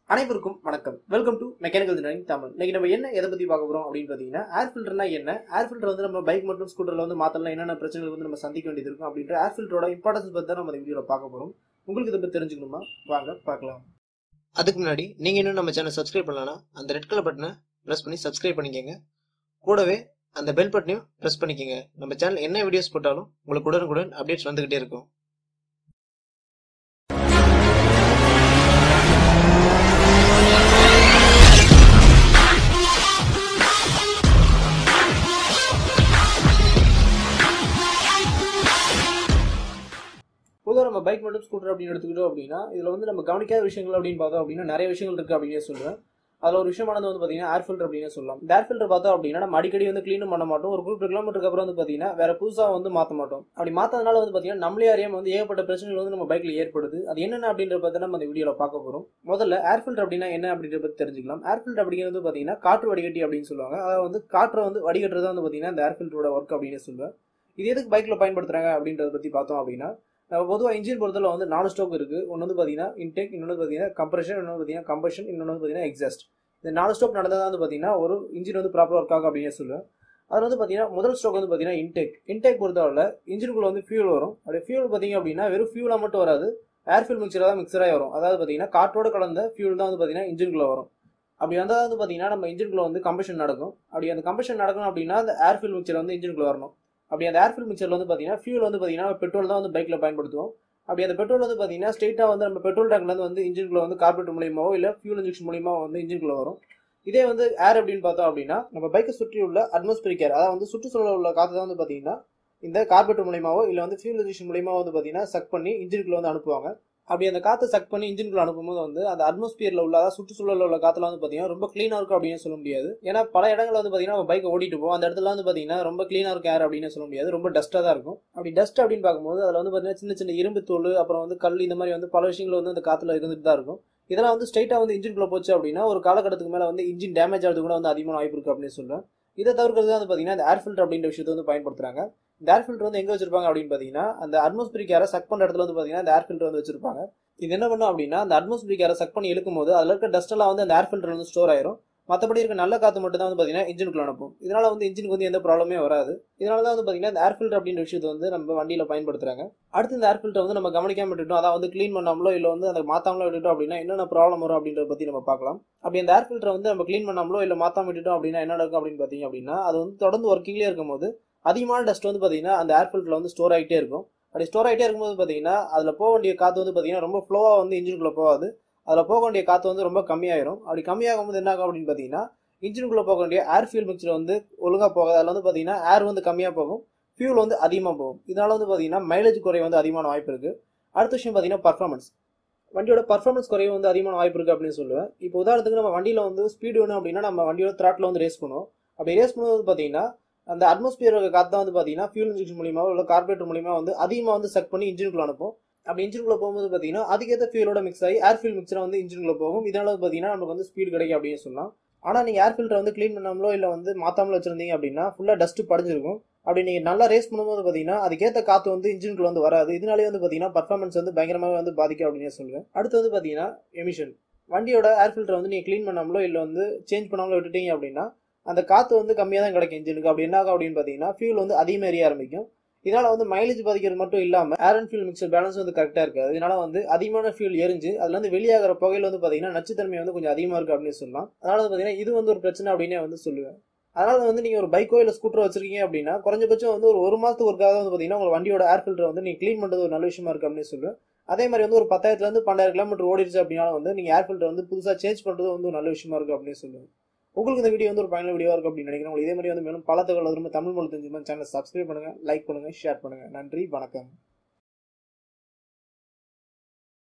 அனைவருக்கும் வணக்கம் welcome to mechanical engineering Tamil இன்னைக்கு நம்ம என்ன எதை பத்தி பார்க்க போறோம் அப்படின்னு பாத்தீங்கன்னா ஏர் ஃபில்டர்னா என்ன ஏர் ஃபில்டர் வந்து நம்ம பைக் மற்றும் ஸ்கூட்டர்ல வந்து மாத்தலாம் என்னென்ன பிரச்சனைகள் வந்து நம்ம சந்திக்க வேண்டியது இருக்கும் அப்படின்ற ஏர் ஃபில்டரோட இம்பார்ட்டன்ஸ் பத்தி தான் நம்ம இந்த வீடியோல பார்க்க போறோம் உங்களுக்கு இதை பத்தி தெரிஞ்சுக்கணுமா வாங்க பார்க்கலாம் அதுக்கு முன்னாடி நீங்கள் இன்னும் நம்ம சேனல் சப்ஸ்கிரைப் பண்ணலன்னா அந்த ரெட் கலர் பட்டனை ப்ரெஸ் பண்ணி சப்ஸ்கிரைப் பண்ணிக்கோங்க கூடவே அந்த பெல் பட்டனையும் ப்ரெஸ் பண்ணிக்கோங்க நம்ம சேனல் என்ன வீடியோஸ் போட்டாலும் உங்களுக்கு உடனுக்குடன் அப்டேட்ஸ் வந்துகிட்டே இருக்கும் பொதுவாக நம்ம பைக் மற்றும் ஸ்கூட்டர் அப்படின்னு எடுத்துக்கிட்டோம் அப்படின்னா இதுல வந்து நம்ம கவனிக்காத விஷயங்கள் அப்படின்னு பார்த்தோம் அப்படின்னா நிறைய விஷயங்கள் இருக்கு அப்படின்னு சொல்லுவேன் அதுல ஒரு விஷயமானது வந்து பாத்தீங்கன்னா ஏர் ஃபில்டர் அப்படின்னு சொல்லலாம் இந்த ஏர் ஃபில்டர் பார்த்தோம் அப்படின்னா நம்ம அடிக்கடி வந்து க்ளீனும் பண்ண மாட்டோம் ஒரு குறிப்பிட்ட கிலோமீட்டருக்கு அப்புறம் வந்து பாத்தீங்கன்னா வேற புதுசா வந்து மாத்த மாட்டோம் அப்படி மாத்ததுனால வந்து பாத்தீங்கன்னா நம்மளே அறியாம வந்து ஏகப்பட்ட பிரச்சனைகள் வந்து நம்ம பைக்ல ஏற்படுது அது என்னென்ன அப்படின்ற பத்தி நம்ம இந்த வீடியோல பார்க்க போறோம் முதல்ல ஏர் ஃபில்டர் அப்படின்னா என்ன அப்படின்ற பத்தி தெரிஞ்சுக்கலாம் ஏர் ஃபில்டர் அப்படிங்கிறது வந்து பாத்தீங்கன்னா காற்று வடிகட்டி அப்படின்னு சொல்லுவாங்க அதாவது வந்து காற்றை வந்து வடிகட்டுறது வந்து பாத்தீங்கன்னா இந்த ஏர் ஃபில்டரோட ஒர்க் அப்படின்னு சொல்லுவேன் இது எதுக்கு பைக்ல பயன்படுத்துறாங்க அப்படின்றத பத்தி பார்த்தோம் அப்படின்னா நம்ம பொதுவாக இன்ஜின் பொறுத்தல வந்து நாலு ஸ்டோக் இருக்கு ஒன்று வந்து பார்த்தீங்கன்னா இன்டேக் இன்னொன்று பார்த்தீங்கன்னா கம்ப்ரெஷன் இன்னொன்று பார்த்தீங்கன்னா கம்பஷன் இன்னொன்று வந்து பார்த்தீங்கன்னா எக்ஸாஸ்ட் இந்த நாலு ஸ்டோக் நடந்ததா வந்து பார்த்தீங்கன்னா ஒரு இன்ஜின் வந்து ப்ராப்பர் ஒர்க் ஆகும் அப்படின்னு சொல்லுவேன் அதில் வந்து பார்த்தீங்கன்னா முதல் ஸ்டோக் வந்து பார்த்தீங்கன்னா இன்டேக் இன்டேக் பொறுத்தவரை இன்ஜினுக்குள்ள வந்து ஃபியூல் வரும் அப்படி ஃபியூல் பார்த்தீங்க அப்படின்னா வெறும் ஃபியூலாக மட்டும் வராது ஏர் ஃபியூல் மிக்சராக தான் மிக்சராக வரும் அதாவது பார்த்தீங்கன்னா காற்றோட கலந்த ஃபியூல் தான் வந்து பார்த்தீங்கன்னா இன்ஜினுக்குள்ள வரும் அப்படி வந்தால் வந்து பார்த்தீங்கன்னா நம்ம இன்ஜினுக்குள்ள வந்து கம்பஷன் நடக்கும் அப்படி அந்த கம்பஷன் நடக்கணும் அப்படின்னா அந்த ஏர் ஃபியூல் மிக்சர் வந்து இன்ஜினுக்குள்ள வரணும் அப்படி அந்த ஏர் ஃபியூல் மிக்சர்ல வந்து பார்த்தீங்கன்னா ஃபியூல் வந்து பார்த்தீங்கன்னா பெட்ரோல் தான் வந்து பைக்கில் பயன்படுத்துவோம் அப்படி அந்த பெட்ரோல் வந்து பார்த்தீங்கன்னா ஸ்ட்ரெயிட்டாக வந்து நம்ம பெட்ரோல் டேங்க்லேருந்து வந்து இன்ஜின்குள்ள வந்து கார்பரேட் மூலியமாவோ இல்லை ஃபியூல் இன்ஜெக்ஷன் மூலியமாக வந்து இன்ஜின்குள்ள வரும் இதே வந்து ஏர் அப்படின்னு பார்த்தோம் அப்படின்னா நம்ம பைக்கை சுற்றி உள்ள அட்மாஸ்பியரிக் ஏர் அதாவது வந்து சுற்றுச்சூழல் உள்ள காற்று தான் வந்து பார்த்தீங்கன்னா இந்த கார்பரேட் மூலியமாவோ இல்லை வந்து ஃபியூல் இன்ஜெக்ஷன் மூலியமாக வந்து பார்த்தீங்கன்னா சக் பண்ணி இன்ஜினுக்குள்ள வந்து அனுப்புவாங்க அப்படி அந்த காற்று சக் பண்ணி இன்ஜினுக்குள்ள அனுப்பும்போது வந்து அந்த அட்மாஸ்பியரில் உள்ள அதாவது சுற்றுச்சூழலில் உள்ள காற்றுல வந்து பார்த்தீங்கன்னா ரொம்ப க்ளீனாக இருக்கும் அப்படின்னு சொல்ல முடியாது ஏன்னா பல இடங்களில் வந்து பார்த்தீங்கன்னா நம்ம பைக்கை ஓட்டிட்டு போவோம் அந்த இடத்துல வந்து பார்த்தீங்கன்னா ரொம்ப க்ளீனாக இருக்கும் ஏர் அப்படின்னு சொல்ல முடியாது ரொம்ப டஸ்ட்டாக தான் இருக்கும் அப்படி டஸ்ட் அப்படின்னு பார்க்கும்போது அதில் வந்து பார்த்தீங்கன்னா சின்ன சின்ன இரும்பு தூள் அப்புறம் வந்து கல் இந்த மாதிரி வந்து பல விஷயங்கள் வந்து அந்த காற்றுல இருந்துட்டு தான் இருக்கும் இதெல்லாம் வந்து ஸ்ட்ரைட்டாக வந்து இன்ஜின்குள்ளே போச்சு அப்படின்னா ஒரு காலகட்டத்துக்கு மேலே வந்து இன்ஜின் டேமேஜ் ஆகிறது கூட வந்து அதிகமான வாய்ப்பு இருக்குது அப்படின்னு சொல்லுவேன் இதை தவிர்க்கிறது வந்து பார்த்தீங்கன்னா இந்த ஏர் ஃபில்டர் அப்படின்ற விஷயத்தை வந்து பயன்படுத்துறாங்க இந்த ஏர் ஃபில்டர் வந்து எங்கே வச்சிருப்பாங்க அப்படின்னு பார்த்தீங்கன்னா அந்த அட்மாஸ்பிரிக் ஏரை சக் பண்ணுற இடத்துல வந்து பார்த்தீங்கன்னா இந்த ஏர் ஃபில்டர் வந்து வச்சிருப்பாங்க இது என்ன பண்ணும் அப்படின்னா அந்த அட்மாஸ்பிரிக் ஏரை சக் பண்ணி இழுக்கும் போது அதில் இருக்க டஸ்ட் எல்லாம் வந்து அந்த ஏர் ஃபில்டர் வந்து ஸ்டோர் ஆயிரும் மற்றபடி இருக்க நல்ல காற்று மட்டும் தான் வந்து பார்த்தீங்கன்னா இன்ஜினுக்குள்ள அனுப்பும் இதனால வந்து இன்ஜினுக்கு வந்து எந்த ப்ராப்ளமே வராது இதனால தான் வந்து பார்த்தீங்கன்னா இந்த ஏர் ஃபில்டர் அப்படின்ற விஷயத்தை வந்து நம்ம வண்டியில் பயன்படுத்துறாங்க அடுத்து இந்த ஏர் ஃபில்டர் வந்து நம்ம கவனிக்காம விட்டுட்டோம் அதாவது வந்து க்ளீன் பண்ணாமலோ இல்லை வந்து அதை மாத்தாமலோ விட்டுட்டோம் அப்படின்னா என்னென்ன ப்ராப்ளம் வரும் அப்படின்றத பற்றி நம்ம பார்க்கலாம் அப்படி அந்த ஏர் ஃபில்டரை வந்து நம்ம க்ளீன் பண்ணாமலோ இல்லை மாத்தாம விட்டுட்டோம் அப்படின்னா என்ன நடக்கும் அப்படின்னு பார்த்தீங்க அப்படின்னா அது வந்து தொடர்ந்து ஒர்க்கிங்லேயே இருக்கும்போது அதிகமான டஸ்ட் வந்து பார்த்தீங்கன்னா அந்த ஏர் ஃபில்டரில் வந்து ஸ்டோர் ஆகிட்டே இருக்கும் அப்படி ஸ்டோர் ஆகிட்டே இருக்கும்போது பார்த்தீங்கன்னா அதில் போக வேண்டிய காற்று வந்து பார்த்தீங்கன்னா ரொம்ப ஃப்ளோவாக வந்து இன்ஜினுக்குள்ளே போகாது அதில் போக வேண்டிய காற்று வந்து ரொம்ப கம்மியாயிரும் அப்படி கம்மியாகும் போது என்ன ஆகும் அப்படின்னு பார்த்தீங்கன்னா இன்ஜினுக்குள்ளே போக வேண்டிய ஏர் ஃபியூல் மிக்சர் வந்து ஒழுங்காக போகாது அதில் வந்து பார்த்தீங்கன்னா ஏர் வந்து கம்மியாக போகும் ஃபியூல் வந்து அதிகமாக போகும் இதனால வந்து பார்த்தீங்கன்னா மைலேஜ் குறைய வந்து அதிகமான வாய்ப்பு இருக்குது அடுத்த விஷயம் பார்த்தீங்கன்னா பர்ஃபார்மன்ஸ் வண்டியோட பர்ஃபார்மன்ஸ் குறைய வந்து அதிகமான வாய்ப்பு இருக்குது அப்படின்னு சொல்லுவேன் இப்போ உதாரணத்துக்கு நம்ம வண்டியில் வந்து ஸ்பீடு வேணும் அப்படின்னா நம்ம வண்டியோட த்ராட்டில் வந்து ரேஸ் பண்ணுவோம் அப்படி ரேஸ் பண்ணும்போது பார்த்தீங்கன்னா அந்த அட்மாஸ்பியர் காற்று தான் வந்து பார்த்தீங்கன்னா ஃபியூல் இன்ஜெக்ஷன் மூலியமாக இல்லை கார்பரேட்டர் மூலியமாக வந்து அதிகமாக வந்து செக் பண்ணி இன்ஜினுக்குள்ள அனுப்பும் அப்படி இன்ஜினுக்குள்ள போகும்போது பார்த்தீங்கன்னா அதுக்கேற்ற ஃபியூலோட மிக்ஸ் ஆகி ஏர் ஃபியூல் மிக்சராக வந்து இன்ஜினுக்குள்ள போகும் இதனால வந்து பார்த்தீங்கன்னா நமக்கு வந்து ஸ்பீடு கிடைக்கும் அப்படின்னு சொல்லலாம் ஆனால் நீங்கள் ஏர் ஃபில்டர் வந்து க்ளீன் பண்ணாமலோ இல்லை வந்து மாத்தாமலோ வச்சிருந்தீங்க அப்படின்னா ஃபுல்லாக டஸ்ட் படிஞ்சிருக்கும் அப்படி நீங்கள் நல்லா ரேஸ் பண்ணும்போது பார்த்தீங்கன்னா அதுக்கேற்ற காற்று வந்து இன்ஜினுக்குள்ள வந்து வராது இதனாலே வந்து பார்த்தீங்கன்னா பர்ஃபார்மன்ஸ் வந்து பயங்கரமாக வந்து பாதிக்கும் அப்படின்னு சொல்லுவேன் அடுத்து வந்து பார்த்தீங்கன்னா எமிஷன் வண்டியோட ஏர் ஃபில்டர் வந்து நீங்கள் க்ளீன் பண்ணாமலோ இல்லை வந்து சேஞ்ச் பண்ணாமலோ விட்டுட்டீங்க அப்படின்னா அந்த காற்று வந்து கம்மியாக தான் கிடைக்கும் இன்ஜினுக்கு அப்படி என்ன ஆகும் அப்படின்னு பார்த்தீங்கன்னா ஃபியூல் வந்து அதிகமாக எரிய ஆரம்பிக்கும் இதனால வந்து மைலேஜ் பாதிக்கிறது மட்டும் இல்லாம air and fuel mixture balance வந்து கரெக்டா இருக்காது இதனால வந்து அதிகமான ஃபியூல் எரிஞ்சு அதுல இருந்து வெளியாகிற புகையில வந்து பாத்தீங்கன்னா நச்சுத்தன்மை வந்து கொஞ்சம் அதிகமா இருக்கு அப்படின்னு சொல்லலாம் அதனால வந்து பாத்தீங்கன்னா இது வந்து ஒரு பிரச்சனை அப்படின்னே வந்து சொல்லுவேன் அதனால வந்து நீங்க ஒரு பைக்கோ இல்ல ஸ்கூட்டரோ வச்சிருக்கீங்க அப்படின்னா குறைஞ்சபட்சம் வந்து ஒரு ஒரு மாசத்துக்கு ஒருக்காக வந்து பாத்தீங்கன்னா உங்க வண்டியோட ஏர் ஃபில்டர் வந்து நீங்க க்ளீன் பண்றது ஒரு நல்ல விஷயமா இருக்கு அப்படின்னு சொல்லுவேன் அதே மாதிரி வந்து ஒரு பத்தாயிரத்துல இருந்து பன்னெண்டாயிரம் கிலோமீட்டர் ஓடிடுச்சு அப்படின்னா வந்து நீங்க ஏர் ஃபில்டர் வந்து புதுசா சேஞ்ச் பண்றது வந்து ஒரு நல்ல விஷயமா இருக்கு அப்படின்னு சொல்லுவேன் உங்களுக்கு இந்த வீடியோ வந்து ஒரு பயனுள்ள வீடியோ இருக்கு அப்படின்னு நினைக்கிறேன் உங்களுக்கு இதே மாதிரி வந்து மேலும் பல தகவல் வந்து தமிழ் மொழி தெரிஞ்சுமா சேனல் சப்ஸ்கிரைப் பண்ணுங்க லைக் பண்ணுங்க ஷேர் பண்ணுங்க நன்றி வணக்கம்